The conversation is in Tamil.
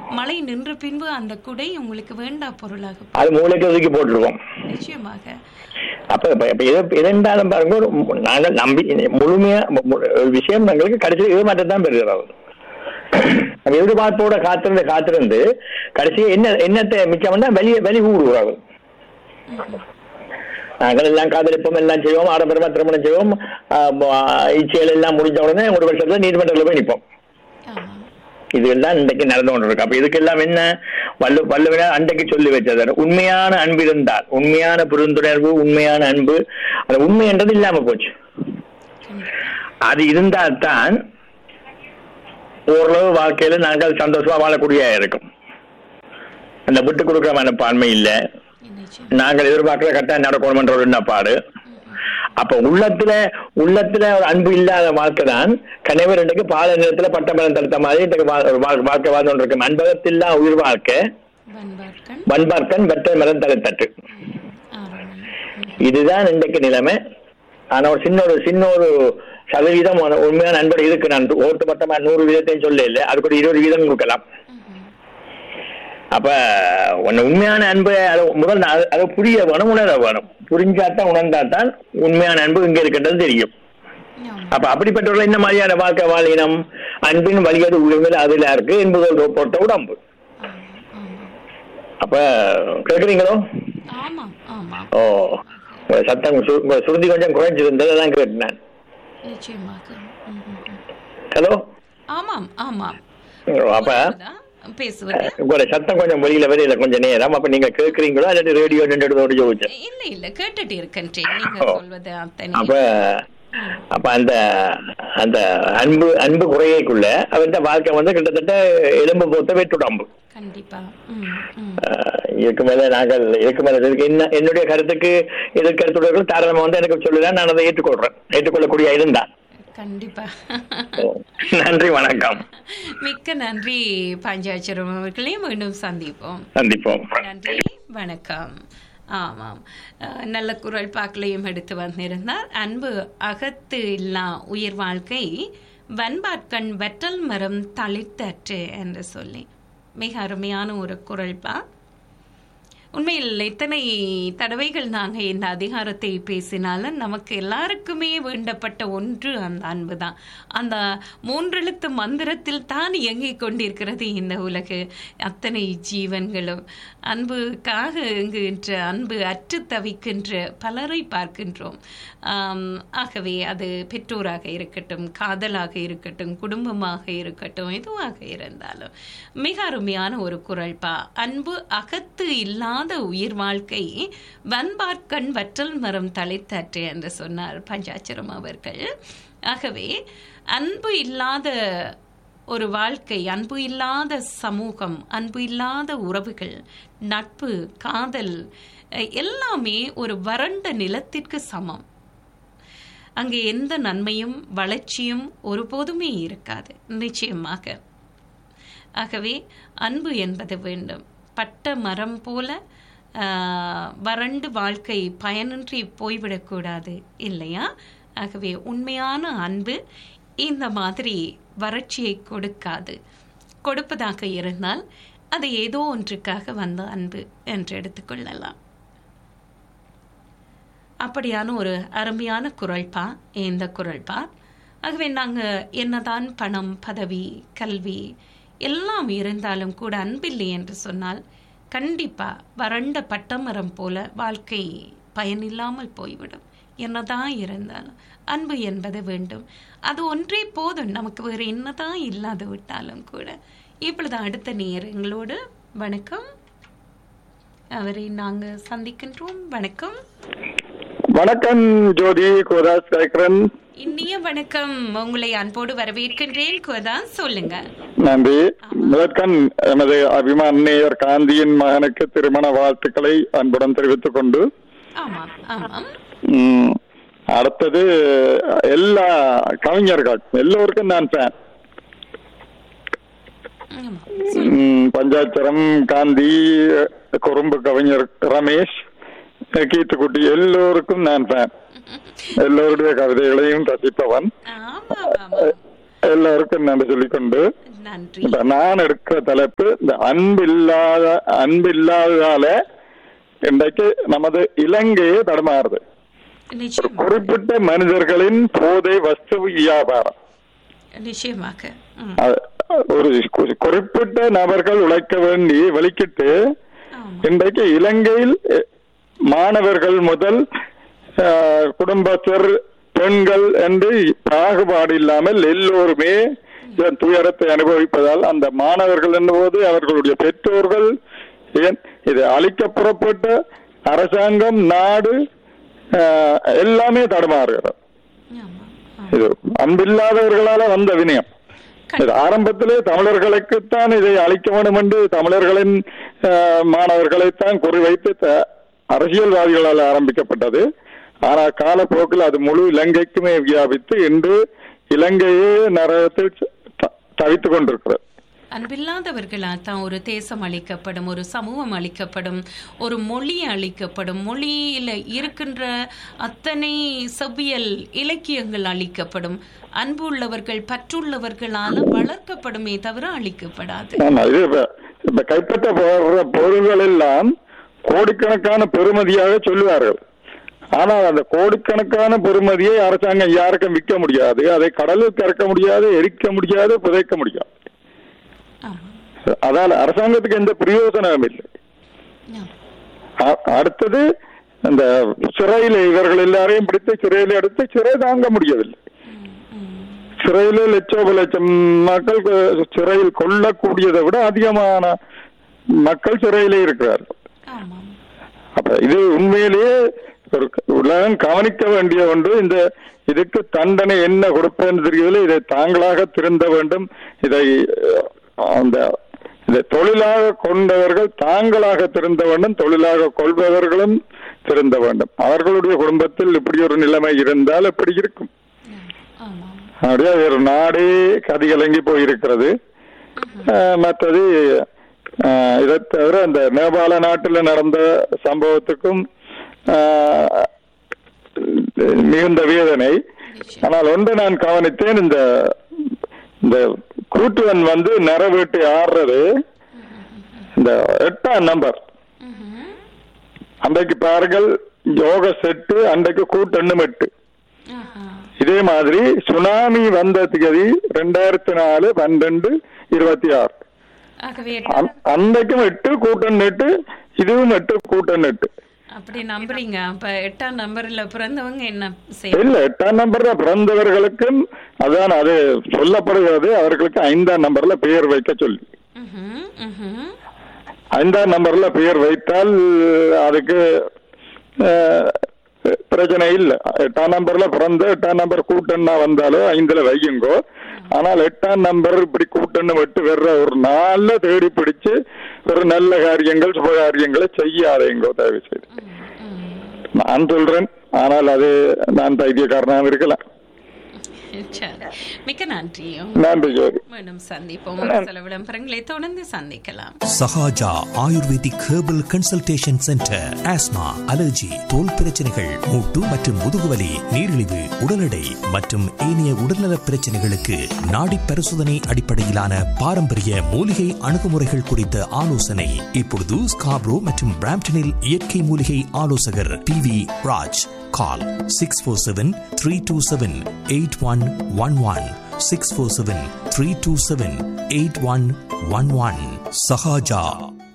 மழை நின்ற பின்பு அந்த குடை உங்களுக்கு வேண்டா பொருளாக அது மூளைக்கு ஒதுக்கி போட்டுருவோம் நிச்சயமாக அப்ப இப்ப இப்ப எது எதென்றாலும் பாருங்க ஒரு மு- நாங்கள் நம்பி முழுமையா மு- மு- ஒரு விஷயம் எங்களுக்கு கடைசியில் ஏமாற்றம் தான் பெறுகிறது நம்ம எதிர்பார்ப்போட காத்திருந்து காத்திருந்து கடைசியா என்ன என்னத்தை மிச்சம் தான் வெளியே வெளி ஊடுகிறாங்க நாங்கள் எல்லாம் காதலிப்போம் எல்லாம் செய்வோம் ஆடம்பரமா திருமணம் செய்வோம் ஆஹ் ம- இச்சைகள் எல்லாம் முடிஞ்ச உடனே ஒரு வருஷத்துல நீதிமன்றத்தில் போய் நிற்போம் ஆமா இதுதான் இன்றைக்கு நடந்து கொண்டிருக்கு அப்ப இதுக்கெல்லாம் என்ன வல்லு வல்லுவினர் அன்றைக்கு சொல்லி வச்சது உண்மையான அன்பு இருந்தால் உண்மையான புரிந்துணர்வு உண்மையான அன்பு அந்த உண்மை என்றது இல்லாம போச்சு அது இருந்தால்தான் ஓரளவு வாழ்க்கையில நாங்கள் சந்தோஷமா வாழக்கூடிய இருக்கும் அந்த விட்டு கொடுக்குற மனப்பான்மை இல்ல நிச்சயம் நாங்கள் எதிர்பார்க்கிற கட்டாயம் நடக்கணும்ன்ற ஒரு எண்ணப்பாடு அப்ப உள்ளத்துல உள்ளத்துல ஒரு அன்பு இல்லாத வாழ்க்கை தான் கணவர் ரெண்டுக்கு பால நிலத்துல பட்டமரம் தடுத்த மாதிரி இன்றைக்கு வா- ஒரு வாழ்- வாழ்க்கை வாழ்ந்து கொண்டிருக்கும் அன்பகத்தில்லா உயிர் வாழ்க்கை வன்பாட்கண் வன்பார்க்கன் வெட்ட மரம் தடுத்தட்டு ஆரம்பம் இதுதான் இன்றைக்கு நிலைமை ஆனா ஒரு சின்ன ஒரு சின்ன ஒரு சதவீதம் ஒரு உண்மையான நண்பர் இருக்கு நான் ஓட்டு மொத்தமா நூறு வீதத்தையும் சொல்ல இல்லை அதுக்கு ஒரு இருபது வீதம் கொடுக்கலாம் அப்ப உன்னை உண்மையான அன்பு அது முதல் நான் அது- அது புரிய வேணும் உணர வேணும் புரிஞ்சாதான் உணர்ந்தாதான் உண்மையான அன்பு இங்க இருக்கின்றது தெரியும் ஆமா அப்ப அப்படிப்பட்டவர்கள் என்ன மாதிரியான வாழ்க்கை வாழினம் அன்பின் வலியது உரிமையில் அதுல இருக்கு என்பது போட்ட உடம்பு அப்ப கேக்குறீங்களோ ஆமாம் ஆமாம் ஓ உங்க சத்தம் சு- உங்க சுருதி கொஞ்சம் குறைஞ்சிருந்தது அதான் கேட்டேன் நிச்சயமாக ம், ம், ம். ஹலோ ஆமாம் ஆமாம் அப்ப புரியுதா? பேசுவது உங்களோட சத்தம் கொஞ்சம் வெளியில வெளியில கொஞ்சம் நேரம் அப்ப நீங்க கேக்குறீங்களோ இல்லாட்டி ரேடியோ நின்று ஜோதிச்சேன் இல்ல இல்ல கேட்டுட்டு இருக்கின்றேன் நீங்க ஓ. சொல்வது அப்ப அத்தனை அப்ப அந்த அந்த அன்பு அன்பு குறையக்குள்ள அவன் வாழ்க்கை வந்து கிட்டத்தட்ட எலும்பு போத்த வெட்டுடம்பு கண்டிப்பா ம், ம். ஆஹ் இதுக்கு மேல நாங்கள் இதுக்கு மேல இதுக்கு என்ன என்னுடைய கருத்துக்கு எதிர்கருத்துடையவர்கள் தாராளமா வந்து எனக்கு சொல்லுதான் நான் அதை ஏற்றுக்கொள்றேன் ஏற்றுக்கொள்ளக்கூடிய இருந்தா கண்டிப்பா நன்றி வணக்கம் மிக்க நன்றி பஞ்சாட்சரம் அவர்களே மீண்டும் சந்திப்போம் சந்திப்போம் நன்றி வணக்கம் ஆமாம் அஹ், நல்ல குரல் பாக்களையும் எடுத்து வந்திருந்தார் அன்பு அகத்து இல்லா உயிர் வாழ்க்கை வன்பாட்கண் வெற்றல் மரம் தளிர்த்தற்று என்று சொல்லி மிக அருமையான ஒரு குரல் பா உண்மையில் எத்தனை தடவைகள் நாங்கள் இந்த அதிகாரத்தை பேசினாலும் நமக்கு எல்லாருக்குமே வேண்டப்பட்ட ஒன்று அந்த அன்பு தான் அந்த மூன்றெழுத்து மந்திரத்தில் தான் இயங்கிக் கொண்டிருக்கிறது இந்த உலகு அத்தனை ஜீவன்களும் அன்புக்காக இயங்குகின்ற அன்பு அற்று தவிக்கின்ற பலரை பார்க்கின்றோம் ஆம், ஆகவே அது பெற்றோராக இருக்கட்டும் காதலாக இருக்கட்டும் குடும்பமாக இருக்கட்டும் எதுவாக இருந்தாலும் மிக அருமையான ஒரு குரல் பா அன்பு அகத்து இல்லாத உயிர் வாழ்க்கை வன்பார்க்கண் வற்றல் மரம் தளிர்த்தாற்று என்று சொன்னார் பஞ்சாட்சரம் அவர்கள் ஆகவே அன்பு இல்லாத ஒரு வாழ்க்கை அன்பு இல்லாத சமூகம் அன்பு இல்லாத உறவுகள் நட்பு காதல் அஹ், எல்லாமே ஒரு வறண்ட நிலத்திற்கு சமம் அங்கே எந்த நன்மையும் வளர்ச்சியும் ஒருபோதுமே இருக்காது நிச்சயமாக ஆகவே அன்பு என்பது வேண்டும் பட்ட மரம் போல ஆஹ், வறண்டு வாழ்க்கை பயனின்றி போய்விடக்கூடாது இல்லையா ஆகவே உண்மையான அன்பு இந்த மாதிரி வறட்சியை கொடுக்காது கொடுப்பதாக இருந்தால் அது ஏதோ ஒன்றுக்காக வந்த அன்பு என்று எடுத்துக்கொள்ளலாம் அப்படியான ஒரு அருமையான குரல்பா இந்த குரல்பா ஆகவே நாங்கள் என்னதான் பணம் பதவி கல்வி எல்லாம் இருந்தாலும் கூட அன்பில்லை என்று சொன்னால் கண்டிப்பா வறண்ட பட்டமரம் போல வாழ்க்கை பயனில்லாமல் போய்விடும் என்னதான் இருந்தாலும் அன்பு என்பது வேண்டும் அது ஒன்றே போதும் நமக்கு வேறு என்னதான் இல்லாது விட்டாலும் கூட இப்பொழுது அடுத்த நேரங்களோடு வணக்கம் அவரை நாங்கள் சந்திக்கின்றோம் வணக்கம் வணக்கம் ஜோதி கோதாஸ் கேட்கிறேன் இனிய வணக்கம் உங்களை அன்போடு வரவேற்கின்றேன் கோதான் சொல்லுங்க நன்றி முதற்கண் எமது அபிமான நேயர் காந்தியின் மகனுக்கு திருமண வாழ்த்துக்களை அன்புடன் தெரிவித்துக் கொண்டு ஆமாம் ஆமாம் ம், அடுத்தது எல்லா கவிஞர்கள் எல்லோருக்கும் நான் ஃபேன் ஆமாம் ம், பஞ்சாட்சரம் காந்தி குறும்பு கவிஞர் ரமேஷ் கீத்துக்குட்டி எல்லோருக்கும் நான் ஃபேன் எல்லோருடைய கவிதைகளையும் ரசிப்பவன் ஆமாம் ஆமாம் எல்லோருக்கும் நன்றி சொல்லிக்கொண்டு நன்றி இப்ப நான் எடுக்கிற தலைப்பு இந்த அன்பில்லாத அன்பில்லாததால இன்றைக்கு நமது இலங்கையே தடுமாறுது ஒரு நிச்சயம் குறிப்பிட்ட மனிதர்களின் போதை வஸ்து வியாபாரம் நிச்சயமாக ம், அது ஒரு கு- குறிப்பிட்ட நபர்கள் உழைக்க வேண்டி வெளிக்கிட்டு ஆமா இன்றைக்கு இலங்கையில் அஹ், மாணவர்கள் முதல் அஹ், குடும்பஸ்தர் பெண்கள் என்று பாகுபாடு இல்லாமல் எல்லோருமே இதன் துயரத்தை அனுபவிப்பதால் அந்த மாணவர்கள் என்போது அவர்களுடைய பெற்றோர்கள் ஏன் இது அழிக்க புறப்பட்ட அரசாங்கம் நாடு அஹ், எல்லாமே தடுமாறுகிறது ஆமா இது அன்பில்லாதவர்களால வந்த வினயம் இது ஆரம்பத்திலே தமிழர்களுக்குத்தான் இதை அளிக்க வேண்டும் என்று தமிழர்களின் அஹ், மாணவர்களைத்தான் குறிவைத்து த- அரசியல்வாதிகளால் ஆரம்பிக்கப்பட்டது ஆனால் காலப்போக்கில் அது முழு இலங்கைக்குமே வியாபித்து இன்று இலங்கையே நரகத்தில் த- தவித்துக் கொண்டிருக்கிறது அன்பில்லாதவர்களால் தான் ஒரு தேசம் அளிக்கப்படும் ஒரு சமூகம் அளிக்கப்படும் ஒரு மொழி அளிக்கப்படும் மொழியில இருக்கின்ற அத்தனை செவ்வியல் இலக்கியங்கள் அளிக்கப்படும் அன்பு உள்ளவர்கள் பற்றுள்ளவர்களால வளர்க்கப்படுமே தவிர அளிக்கப்படாது ஆமா இது இப்ப- இப்ப கைப்பற்ற போற பொருள்கள் எல்லாம் கோடிக்கணக்கான பெறுமதியாக சொல்லுவார்கள் ஆனால் அந்த கோடிக்கணக்கான பெறுமதியை அரசாங்கம் யாருக்கும் விற்க முடியாது அதை கடலில் கறக்க முடியாது எரிக்க முடியாது புதைக்க முடியாது ஆமா அதால அரசாங்கத்துக்கு எந்த பிரயோஜனமும் இல்லை ஆமா. அ- அடுத்தது இந்த சிறையில் இவர்கள் எல்லாரையும் பிடித்து சிறையில் எடுத்து சிறை தாங்க முடியவில்லை சிறையில லட்சோப லட்சம் மக்கள் கு- சிறையில் கொள்ளக்கூடியதை விட அதிகமான மக்கள் சிறையிலே இருக்கிறார்கள் ஆமா அப்ப இது உண்மையிலேயே ஒரு உலகம் கவனிக்க வேண்டிய ஒன்று இந்த இதுக்கு தண்டனை என்ன கொடுப்பேன்னு தெரியவில்லை இதை தாங்களாக திருந்த வேண்டும் இதை அஹ், அந்த இதை தொழிலாக கொண்டவர்கள் தாங்களாக திருந்த வேண்டும் தொழிலாக கொள்பவர்களும் திருந்த வேண்டும் அவர்களுடைய குடும்பத்தில் இப்படி ஒரு நிலைமை இருந்தால் எப்படி இருக்கும் ஆமா அப்படியே ஒரு நாடே கதிகலங்கி போயிருக்கிறது அஹ், மற்றது அஹ், இதை தவிர இந்த நேபாள நாட்டில் நடந்த சம்பவத்துக்கும் அஹ், மிகுந்த வேதனை ஆனால் ஒன்று நான் கவனித்தேன் இந்த இந்த கூட்டுவன் வந்து நிறவேட்டி ஆடுறது இந்த எட்டாம் நம்பர் ம்ஹும். அன்றைக்கு பாருங்கள் யோக செட்டு அன்றைக்கு கூட்டெண்ணும் எட்டு ஆஹா. இதே மாதிரி சுனாமி வந்த திகதி ரெண்டாயிரத்தி நாலு பன்னெண்டு இருபத்தி ஆறு ஆகவே அன்- அன்றைக்கும் எட்டு கூட்டம் எட்டு இதுவும் எட்டு கூட்டம் எட்டு அப்படி நம்புறீங்க அப்ப எட்டாம் நம்பர்ல பிறந்தவங்க என்ன செய்ய இல்ல எட்டாம் நம்பர்ல பிறந்தவர்களுக்கும் அதான் அது சொல்லப்படுகிறது அவர்களுக்கு ஐந்தாம் நம்பர்ல பெயர் வைக்க சொல்லி ம்ஹும், ம்ஹும். ஐந்தாம் நம்பர்ல பெயர் வைத்தால் அதுக்கு அஹ், பிரச்சனை இல்ல எட்டாம் நம்பர்ல பிறந்த எட்டாம் நம்பர் கூட்டன்னா வந்தாலோ ஐந்துல வையுங்கோ ஆனால் எட்டாம் நம்பர் இப்படி கூட்டன்னு விட்டு வர்ற ஒரு நாள்ல தேடி பிடிச்சு ஒரு நல்ல காரியங்கள் சுப காரியங்களை செய்யாதேங்கோ தயவு செய்து நான் சொல்றேன் ஆனால் அது நான் பைத்தியக்காரனாக இருக்கலாம் சரி மிக்க நன்றி நன்றி ஜோதி மீண்டும் சந்திப்போம் சில விளம்பரங்களை தொடர்ந்து சந்திக்கலாம் Sahaja ayurvedic herbal consultation centre asthma allergy தோல் பிரச்சனைகள் மூட்டு மற்றும் முதுகுவலி நீரிழிவு உடல் எடை மற்றும் ஏனைய உடல்நலப் பிரச்சனைகளுக்கு நாடி பரிசோதனை அடிப்படையிலான பாரம்பரிய மூலிகை அணுகுமுறைகள் குறித்த ஆலோசனை இப்பொழுது ஸ்காப்ரோ மற்றும் பிராம்டனில் இயற்கை மூலிகை ஆலோசகர் P V Raj call six four seven three two seven eight one one one six four seven three two seven eight one one one Sahaja